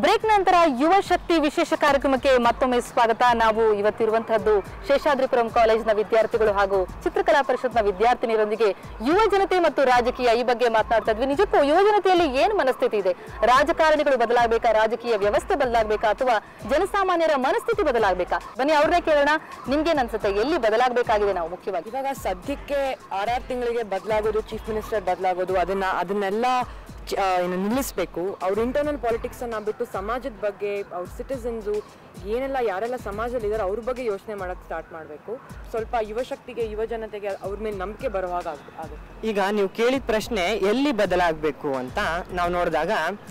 Break ನಂತರ ಯುವ ಶಕ್ತಿ ವಿಶೇಷ ಕಾರ್ಯಕ್ರಮಕ್ಕೆ ಮತ್ತೊಮ್ಮೆ ಸ್ವಾಗತ ನಾವು ಇವತ್ತಿರುವಂತಹದ್ದು ಶೇಷಾದ್ರಿಪುರಂ ಕಾಲೇಜಿನ ವಿದ್ಯಾರ್ಥಿಗಳು ಹಾಗೂ ಚಿತ್ರಕಲಾ ಪರಿಷತ್ನ ವಿದ್ಯಾರ್ಥಿನಿಯರೊಂದಿಗೆ ಯುವ ಜನತೆ ಮತ್ತು ರಾಜಕೀಯ ಈ ಬಗ್ಗೆ ಮಾತನಾಡ್ತಾ ಇದ್ವಿ ನಿಜಕ್ಕೂ ಯುವ ಜನತೆಯಲ್ಲಿ ಏನು ಮನಸ್ಥಿತಿ ಇದೆ ರಾಜಕಾರಣಿಗಳು ಬದಲಾಗಬೇಕಾ ರಾಜಕೀಯ ವ್ಯವಸ್ಥೆ ಬದಲಾಗಬೇಕಾ ಅಥವಾ ಜನಸಾಮಾನ್ಯರ ಮನಸ್ಥಿತಿ ಬದಲಾಗಬೇಕಾ ಬನ್ನಿ ಅವ್ರನ್ನೇ ಕೇಳೋಣ ನಿಮ್ಗೇನ್ ಅನ್ಸುತ್ತೆ ಎಲ್ಲಿ ಬದಲಾಗಬೇಕಾಗಿದೆ ನಾವು ಮುಖ್ಯವಾಗಿ ಇವಾಗ ಸದ್ಯಕ್ಕೆ ಆರಾರು ತಿಂಗಳಿಗೆ ಬದಲಾಗೋದು ಚೀಫ್ ಮಿನಿಸ್ಟರ್ ಬದಲಾಗೋದು ಅದನ್ನ ಅದನ್ನೆಲ್ಲ ಚ- ಆ, ಏನು ನಿಲ್ಲಿಸಬೇಕು ಅವ್ರ ಇಂಟರ್ನಲ್ ಪಾಲಿಟಿಕ್ಸ್ ಅನ್ನ ಬಿಟ್ಟು ಸಮಾಜದ ಬಗ್ಗೆ ಅವ್ರ ಸಿಟಿಸನ್ಸು ಏನೆಲ್ಲ ಯಾರೆಲ್ಲ ಸಮಾಜದಲ್ಲಿ ಇದ್ದಾರೆ ಅವ್ರ ಬಗ್ಗೆ ಯೋಚನೆ ಮಾಡಕ್ಕೆ ಸ್ಟಾರ್ಟ್ ಮಾಡಬೇಕು ಸ್ವಲ್ಪ ಯುವ ಶಕ್ತಿಗೆ ಯುವ ಜನತೆಗೆ ಅವ್ರ ಮೇಲೆ ನಂಬಿಕೆ ಬರೋ ಹಾಗೆ ಆಗ್- ಆಗುತ್ತೆ ಈಗ ನೀವು ಕೇಳಿದ ಪ್ರಶ್ನೆ ಎಲ್ಲಿ ಬದಲಾಗಬೇಕು ಅಂತ ನಾವು ನೋಡಿದಾಗ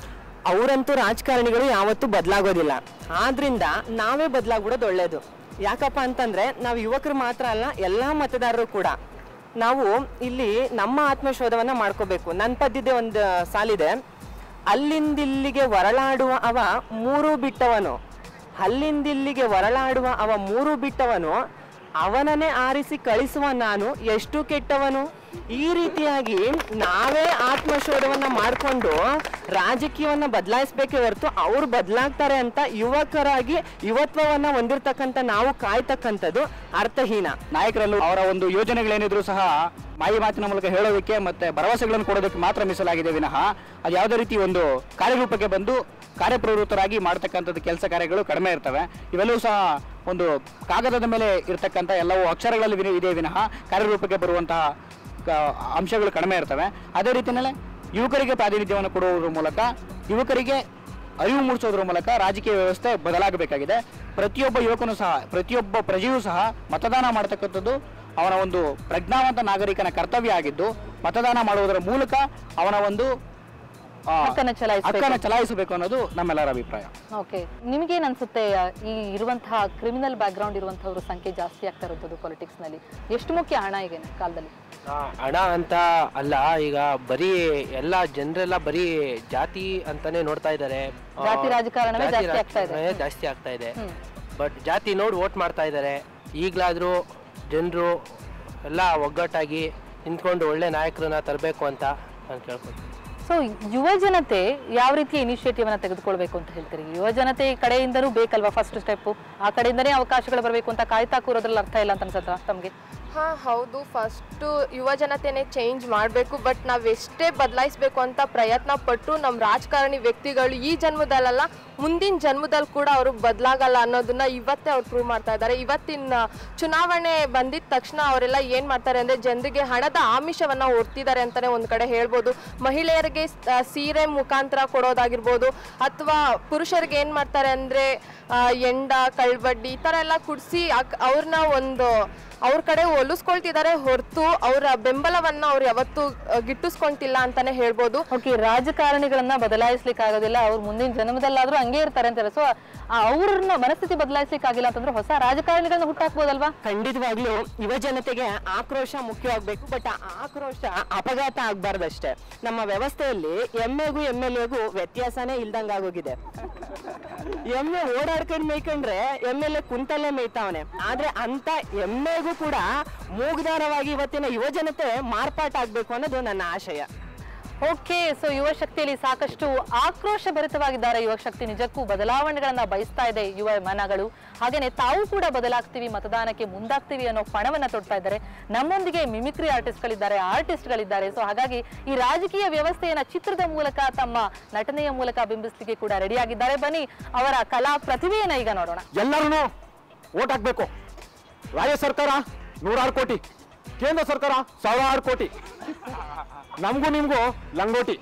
ಅವರಂತೂ ರಾಜಕಾರಣಿಗಳು ಯಾವತ್ತೂ ಬದಲಾಗೋದಿಲ್ಲ ಆದ್ರಿಂದ ನಾವೇ ಬದಲಾಗ್ಬಿಡೋದು ಒಳ್ಳೇದು ಯಾಕಪ್ಪ ಅಂತಂದ್ರೆ ನಾವು ಯುವಕರು ಮಾತ್ರ ಅಲ್ಲ ಎಲ್ಲ ಮತದಾರರು ಕೂಡ ನಾವು ಇಲ್ಲಿ ನಮ್ಮ ಆತ್ಮಶೋಧವನ್ನ ಮಾಡ್ಕೋಬೇಕು ನನ್ನ ಪದ್ಯದೆ ಒಂದು ಸಾಲಿದೆ ಅಲ್ಲಿಂದಿಲ್ಲಿಗೆ ಹೊರಳಾಡುವ ಅವ ಮೂರು ಬಿಟ್ಟವನು ಅಲ್ಲಿಂದಿಲ್ಲಿಗೆ ಹೊರಳಾಡುವ ಅವ ಮೂರು ಬಿಟ್ಟವನು ಅವನನ್ನೇ ಆರಿಸಿ ಕಳಿಸುವ ನಾನು ಎಷ್ಟು ಕೆಟ್ಟವನು ಈ ರೀತಿಯಾಗಿ ನಾವೇ ಆತ್ಮಶೋಧವನ್ನ ಮಾಡಿಕೊಂಡು ರಾಜಕೀಯವನ್ನ ಬದಲಾಯಿಸ್ಬೇಕೇ ಹೊರತು ಅವ್ರು ಬದಲಾಗ್ತಾರೆ ಅಂತ ಯುವಕರಾಗಿ ಯುವತ್ವವನ್ನ ಹೊಂದಿರತಕ್ಕಂಥ ನಾವು ಕಾಯ್ತಕ್ಕಂಥದ್ದು ಅರ್ಥಹೀನ ನಾಯಕರಲ್ಲೂ ಅವರ ಒಂದು ಯೋಜನೆಗಳೇನಿದ್ರು ಸಹ ಮಾಯಿ ಮಾತಿನ ಮೂಲಕ ಹೇಳೋದಕ್ಕೆ ಮತ್ತೆ ಭರವಸೆಗಳನ್ನು ಕೊಡೋದಕ್ಕೆ ಮಾತ್ರ ಮೀಸಲಾಗಿದೆ ವಿನಃ ಅದು ಯಾವುದೇ ರೀತಿ ಒಂದು ಕಾರ್ಯರೂಪಕ್ಕೆ ಬಂದು ಕಾರ್ಯಪ್ರವೃತ್ತರಾಗಿ ಮಾಡ್ತಕ್ಕಂಥದ್ದು ಕೆಲಸ ಕಾರ್ಯಗಳು ಕಡಿಮೆ ಇರ್ತವೆ ಇವೆಲ್ಲವೂ ಸಹ ಒಂದು ಕಾಗದದ ಮೇಲೆ ಇರತಕ್ಕಂಥ ಎಲ್ಲವೂ ಅಕ್ಷರಗಳಲ್ಲಿ ವಿನ- ಇದೆ ವಿನಃ ಕಾರ್ಯರೂಪಕ್ಕೆ ಬರುವಂತಹ ಕ- ಅಂಶಗಳು ಕಡಿಮೆ ಇರ್ತವೆ ಅದೇ ರೀತಿಯಲ್ಲೇ ಯುವಕರಿಗೆ ಪ್ರಾತಿನಿಧ್ಯವನ್ನು ಕೊಡುವುದರ ಮೂಲಕ ಯುವಕರಿಗೆ ಅರಿವು ಮೂಡಿಸೋದ್ರ ಮೂಲಕ ರಾಜಕೀಯ ವ್ಯವಸ್ಥೆ ಬದಲಾಗಬೇಕಾಗಿದೆ ಪ್ರತಿಯೊಬ್ಬ ಯುವಕನು ಸಹ ಪ್ರತಿಯೊಬ್ಬ ಪ್ರಜೆಯೂ ಸಹ ಮತದಾನ ಮಾಡ್ತಕ್ಕಂಥದ್ದು ಅವನ ಒಂದು ಪ್ರಜ್ಞಾವಂತ ನಾಗರಿಕನ ಕರ್ತವ್ಯ ಆಗಿದ್ದು ಮತದಾನ ಮಾಡುವುದರ ಮೂಲಕ ಅವನ ಒಂದು ಆ, ಹಕ್ಕನ್ನ ಚಲಾಯಿಸ್ಬೇಕು. ಹಕ್ಕನ್ನ ಚಲಾಯಿಸಬೇಕು ಅನ್ನೋದು ನಮ್ಮೆಲ್ಲರ ಅಭಿಪ್ರಾಯ ಓಕೆ ನಿಮ್ಗೇನ್ ಅನ್ಸುತ್ತೆ ಆ, ಈ ಇರುವಂತಹ ಕ್ರಿಮಿನಲ್ ಬ್ಯಾಕ್ ಗ್ರೌಂಡ್ ಇರುವಂತಹವ್ರ ಸಂಖ್ಯೆ ಜಾಸ್ತಿ ಆಗ್ತಾ ಇರೋದು ಪಾಲಿಟಿಕ್ಸ್ ನಲ್ಲಿ ಎಷ್ಟು ಮುಖ್ಯ ಹಣ ಈಗಿನ ಕಾಲದಲ್ಲಿ ಆ, ಹಣ ಅಂತ ಅಲ್ಲ ಈಗ ಬರೀ ಎಲ್ಲ ಜನರೆಲ್ಲ ಬರೀ ಜಾತಿ ಅಂತಾನೆ ನೋಡ್ತಾ ಇದ್ದಾರೆ ಆ, ಜಾತಿ ರಾಜಕಾರಣವೇ ಜಾತಿ ಜಾಸ್ತಿ ಆಗ್ತಾ ಇದೆ. ರಾಜಕಾರಣವೇ ಜಾಸ್ತಿ ಆಗ್ತಾ ಇದೆ ಹ್ಮ್. ಬಟ್ ಜಾತಿ ನೋಡಿ ವೋಟ್ ಮಾಡ್ತಾ ಇದ್ದಾರೆ ಈಗಲಾದರೂ ಜನರು ಎಲ್ಲ ಒಗ್ಗಟ್ಟಾಗಿ ನಿಂತ್ಕೊಂಡು ಒಳ್ಳೆ ನಾಯಕರನ್ನ ತರಬೇಕು ಅಂತ ನಾನು ಕೇಳ್ಕೊತೀನಿ ಸೊ ಯುವ ಜನತೆ ಯಾವ ರೀತಿಯ ಇನಿಷಿಯೇಟಿವ್ ಅನ್ನ ತೆಗೆದುಕೊಳ್ಬೇಕು ಅಂತ ಹೇಳ್ತೀರಿ ಯುವ ಜನತೆ ಕಡೆಯಿಂದನೂ ಬೇಕಲ್ವಾ ಫಸ್ಟ್ ಸ್ಟೆಪ್ ಆ ಕಡೆಯಿಂದನೇ ಅವಕಾಶಗಳು ಬರಬೇಕು ಅಂತ ಕಾಯ್ತಾ ಕೂರೋದ್ರಲ್ಲಿ ಅರ್ಥ ಇಲ್ಲ ಅಂತ ಅನ್ಸತ್ತ ತಮ್ಗೆ ಹಾ ಹೌದು ಫಸ್ಟು ಯುವ ಜನತೆನೇ ಚೇಂಜ್ ಮಾಡಬೇಕು ಬಟ್ ನಾವು ಎಷ್ಟೇ ಬದಲಾಯಿಸಬೇಕು ಅಂತ ಪ್ರಯತ್ನ ಪಟ್ಟು ನಮ್ಮ ರಾಜಕಾರಣಿ ವ್ಯಕ್ತಿಗಳು ಈ ಜನ್ಮದಲ್ಲ ಮುಂದಿನ ಜನ್ಮದಲ್ಲಿ ಕೂಡ ಅವರು ಬದಲಾಗಲ್ಲ ಅನ್ನೋದನ್ನ ಇವತ್ತೇ ಅವ್ರು ಪ್ರೂವ್ ಮಾಡ್ತಾ ಇದ್ದಾರೆ ಇವತ್ತಿನ ಚುನಾವಣೆ ಬಂದಿದ ತಕ್ಷಣ ಅವರೆಲ್ಲ ಏನು ಮಾಡ್ತಾರೆ ಅಂದರೆ ಜನರಿಗೆ ಹಣದ ಆಮಿಷವನ್ನು ಹೊರ್ತಿದ್ದಾರೆ ಅಂತಲೇ ಒಂದು ಕಡೆ ಹೇಳ್ಬೋದು ಮಹಿಳೆಯರಿಗೆ ಸ- ಸೀರೆ ಮುಖಾಂತರ ಕೊಡೋದಾಗಿರ್ಬೋದು ಅಥವಾ ಪುರುಷರಿಗೆ ಏನು ಮಾಡ್ತಾರೆ ಅಂದರೆ ಎಂಡ ಕಳ್ಬಡ್ಡಿ ಈ ಥರ ಎಲ್ಲ ಕುಡಿಸಿ ಅವ್ರನ್ನ ಒಂದು ಅವ್ರ ಕಡೆ ಒಲಿಸ್ಕೊಳ್ತಿದ್ದಾರೆ ಹೊರತು ಅವರ ಬೆಂಬಲವನ್ನ ಅವ್ರು ಯಾವತ್ತೂ ಆ, ಗಿಟ್ಟಿಸ್ಕೊಂತಿಲ್ಲ ಅಂತಾನೆ ಹೇಳ್ಬೋದು ಓಕೆ ರಾಜಕಾರಣಿಗಳನ್ನ ಬದಲಾಯಿಸ್ಲಿಕ್ಕೆ ಆಗೋದಿಲ್ಲ ಅವ್ರು ಮುಂದಿನ ಜನ್ಮದಲ್ಲಾದ್ರೂ ಹಂಗೆ ಇರ್ತಾರೆ ಅಂತಾರೆ ಸೊ ಅವ್ರನ್ನ ಮನಸ್ಥಿತಿ ಬದಲಾಯಿಸ್ಲಿಕ್ಕೆ ಆಗಿಲ್ಲ ಅಂತಂದ್ರೆ ಹೊಸ ರಾಜಕಾರಣಿಗಳನ್ನ ಹುಟ್ಟಾಕ್ಬೋದಲ್ವಾ ಖಂಡಿತವಾಗ್ಲೂ ಯುವ ಜನತೆಗೆ ಆಕ್ರೋಶ ಮುಖ್ಯವಾಗಬೇಕು ಬಟ್ ಆ ಆಕ್ರೋಶ ಅಪಘಾತ ಆಗ್ಬಾರ್ದಷ್ಟೇ ನಮ್ಮ ವ್ಯವಸ್ಥೆಯಲ್ಲಿ ಎಮ್ಮೆಗೂ ಎಮ್ ಎಲ್ ಎಗೂ ವ್ಯತ್ಯಾಸನೇ ಇಲ್ದಂಗಾಗೋಗಿದೆ ಎಮ್ಮೆ ಓಡಾಡ್ಕೊಂಡು ಮೇಯ್ಕೊಂಡ್ರೆ ಎಮ್ ಎಲ್ ಎ ಕುಂತಲ್ಲೇ ಮೇಯ್ತಾವನೆ ಆದ್ರೆ ಅಂತ ಎಮ್ಮೆಗೂ ಕೂಡ ಮೂಗ್ದಾರವಾಗಿ ಇವತ್ತಿನ ಯುವ ಜನತೆ ಮಾರ್ಪಾಟಾಗ್ಬೇಕು ಅನ್ನೋದು ನನ್ನ ಆಶಯ ಓಕೆ ಸೊ ಯುವ ಶಕ್ತಿಯಲ್ಲಿ ಸಾಕಷ್ಟು ಆಕ್ರೋಶ ಭರಿತವಾಗಿದ್ದಾರೆ ಯುವ ಶಕ್ತಿ ನಿಜಕ್ಕೂ ಬದಲಾವಣೆಗಳನ್ನ ಬಯಸ್ತಾ ಇದೆ ಯುವ ಮನಗಳು ಹಾಗೇನೆ ತಾವು ಕೂಡ ಬದಲಾಗ್ತೀವಿ ಮತದಾನಕ್ಕೆ ಮುಂದಾಗ್ತೀವಿ ಅನ್ನೋ ಪಣವನ್ನ ತೊಡ್ತಾ ಇದ್ದಾರೆ ನಮ್ಮೊಂದಿಗೆ ಮಿಮಿಕ್ರಿ ಆರ್ಟಿಸ್ಟ್ಗಳಿದ್ದಾರೆ ಆರ್ಟಿಸ್ಟ್ಗಳಿದ್ದಾರೆ ಸೊ ಹಾಗಾಗಿ ಈ ರಾಜಕೀಯ ವ್ಯವಸ್ಥೆಯನ್ನ ಚಿತ್ರದ ಮೂಲಕ ತಮ್ಮ ನಟನೆಯ ಮೂಲಕ ಬಿಂಬಿಸ್ಲಿಕ್ಕೆ ಕೂಡ ರೆಡಿಯಾಗಿದ್ದಾರೆ ಬನ್ನಿ ಅವರ ಕಲಾ ಪ್ರತಿಭೆಯನ್ನ ಈಗ ನೋಡೋಣ ಎಲ್ಲರೂ ಓಟ್ ಹಾಕ್ಬೇಕು ರಾಜ್ಯ ಸರ್ಕಾರ ನೂರಾರು ಕೋಟಿ ಕೇಂದ್ರ ಸರ್ಕಾರ ಸಾವಿರಾರು ಕೋಟಿ ನಮಗೂ ನಿಮಗೂ ಲಂಗೋಟಿ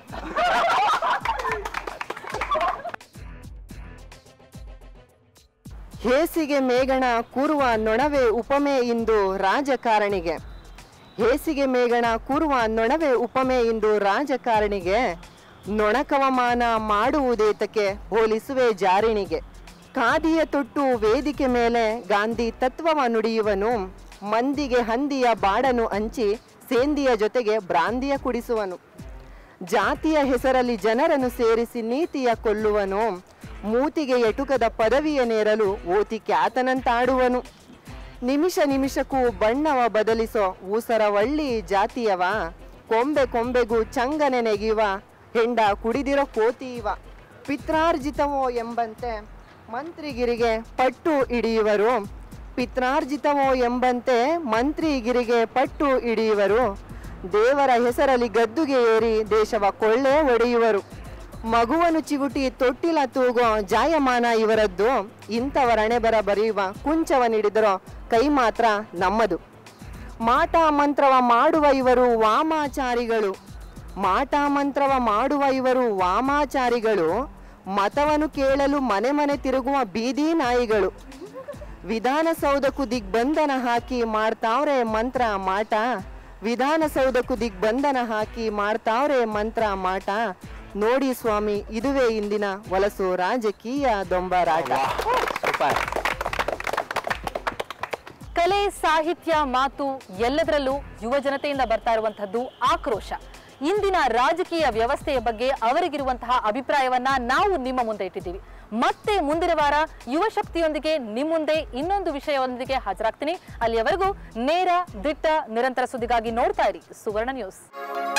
ಹೇಸಿಗೆ ಮೇಗಣ ಕೂರುವ ನೊಣವೇ ಉಪಮೆ ಇಂದು ರಾಜಕಾರಣಿಗೆ ಹೇಸಿಗೆ ಮೇಗಣ ಕೂರುವ ನೊಣವೇ ಉಪಮೆ ಇಂದು ರಾಜಕಾರಣಿಗೆ ನೊಣಕವಮಾನ ಮಾಡುವುದೇತಕ್ಕೆ ಹೋಲಿಸುವೆ ಜಾರಿಣಿಗೆ ಖಾದಿಯ ತೊಟ್ಟು ವೇದಿಕೆ ಮೇಲೆ ಗಾಂಧಿ ತತ್ವವ ನುಡಿಯುವನು ಮಂದಿಗೆ ಹಂದಿಯ ಬಾಡನು ಹಂಚಿ ಸೇಂದಿಯ ಜೊತೆಗೆ ಬ್ರಾಂದಿಯ ಕುಡಿಸುವನು ಜಾತಿಯ ಹೆಸರಲ್ಲಿ ಜನರನ್ನು ಸೇರಿಸಿ ನೀತಿಯ ಕೊಲ್ಲುವನು ಮೂತಿಗೆ ಎಟುಕದ ಪದವಿಯ ನೇರಲು ಓತಿ ಖ್ಯಾತನಂತಾಡುವನು ನಿಮಿಷ ನಿಮಿಷಕ್ಕೂ ಬಣ್ಣವ ಬದಲಿಸೋ ಊಸರವಳ್ಳಿ ಜಾತಿಯವ ಕೊಂಬೆ ಕೊಂಬೆಗೂ ಚಂಗನೆ ನೆಗೆಯುವ ಹೆಂಡ ಕುಡಿದಿರೋ ಕೋತಿ ಇವ ಪಿತ್ರಾರ್ಜಿತವೋ ಎಂಬಂತೆ ಮಂತ್ರಿಗಿರಿಗೆ ಪಟ್ಟು ಹಿಡಿಯುವರು ಪಿತ್ರಾರ್ಜಿತವೋ ಎಂಬಂತೆ ಮಂತ್ರಿಗಿರಿಗೆ ಪಟ್ಟು ಹಿಡಿಯುವರು ದೇವರ ಹೆಸರಲ್ಲಿ ಗದ್ದುಗೆ ಏರಿ ದೇಶವ ಕೊಳ್ಳೆ ಒಡೆಯುವರು ಮಗುವನ್ನು ಚಿಗುಟಿ ತೊಟ್ಟಿಲ ತೂಗೋ ಜಾಯಮಾನ ಇವರದ್ದು ಇಂಥವರಣೆಬರ ಬರೆಯುವ ಕುಂಚವನಿಡಿದರೋ ಕೈ ಮಾತ್ರ ನಮ್ಮದು ಮಾಟ ಮಂತ್ರವ ಮಾಡುವ ಇವರು ವಾಮಾಚಾರಿಗಳು ಮಾಟ ಮಂತ್ರವ ಮಾಡುವ ಇವರು ವಾಮಾಚಾರಿಗಳು ಮತವನ್ನು ಕೇಳಲು ಮನೆ ಮನೆ ತಿರುಗುವ ಬೀದಿ ನಾಯಿಗಳು ವಿಧಾನಸೌಧಕ್ಕೂ ದಿಗ್ಬಂಧನ ಹಾಕಿ ಮಾಡ್ತಾವ್ರೆ ಮಂತ್ರ ಮಾಟ ವಿಧಾನಸೌಧಕ್ಕೂ ದಿಗ್ಬಂಧನ ಹಾಕಿ ಮಾಡ್ತಾವ್ರೆ ಮಂತ್ರ ಮಾಟ ನೋಡಿ ಸ್ವಾಮಿ ಇದುವೇ ಇಂದಿನ ವಲಸು ರಾಜಕೀಯ ದೊಂಬರಾಟ ಸೂಪರ್ ಕಲೆ ಸಾಹಿತ್ಯ ಮಾತು ಎಲ್ಲದರಲ್ಲೂ ಯುವ ಜನತೆಯಿಂದ ಬರ್ತಾ ಇರುವಂತಹದ್ದು ಆಕ್ರೋಶ ಇಂದಿನ ರಾಜಕೀಯ ವ್ಯವಸ್ಥೆಯ ಬಗ್ಗೆ ಅವರಿಗಿರುವಂತಹ ಅಭಿಪ್ರಾಯವನ್ನ ನಾವು ನಿಮ್ಮ ಮುಂದೆ ಇಟ್ಟಿದ್ದೀವಿ ಮತ್ತೆ ಮುಂದಿನ ವಾರ ಯುವ ಶಕ್ತಿಯೊಂದಿಗೆ ನಿಮ್ಮ ಮುಂದೆ ಇನ್ನೊಂದು ವಿಷಯವೊಂದಿಗೆ ಹಾಜರಾಗ್ತೀನಿ ಅಲ್ಲಿಯವರೆಗೂ ನೇರ ದಿಟ್ಟ ನಿರಂತರ ಸುದ್ದಿಗಾಗಿ ನೋಡ್ತಾ ಇರಿ ಸುವರ್ಣ ನ್ಯೂಸ್